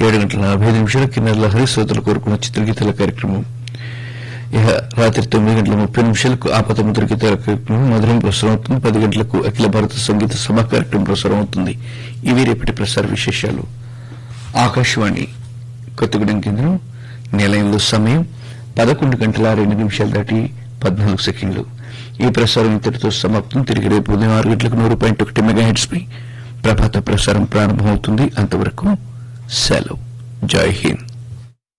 ఏడు గంటల నలభై ఐదు నిమిషాల కిన్నెల హరి శ్రోతలు కోరుకున్న చిత్రగీతాల కార్యక్రమం ఇక రాత్రి తొమ్మిది గంటల ముప్పై నిమిషాలకు ఆపద ముద్ర గీతాల కార్యక్రమం మధురం ప్రసారం అవుతుంది పది గంటలకు అఖిల భారత సంగీత సభ కార్యక్రమం ప్రసారం అవుతుంది ఇవి రేపటి ప్రసార విశేషాలు ఆకాశవాణి కొత్తగూడెం కేంద్రం నిలయంలో సమయం పదకొండు గంటల రెండు నిమిషాలు దాటి పద్నాలుగు సెకండ్లు ఈ ప్రసారం ఇంతటితో సమాప్తం తిరిగి రేపు ఉదయం ఆరు గంటలకు నూరు పాయింట్ ఒకటి మెగా హెడ్స్ పై ప్రభాత ప్రసారం ప్రారంభమవుతుంది అంతవరకు సెలవు జై హింద్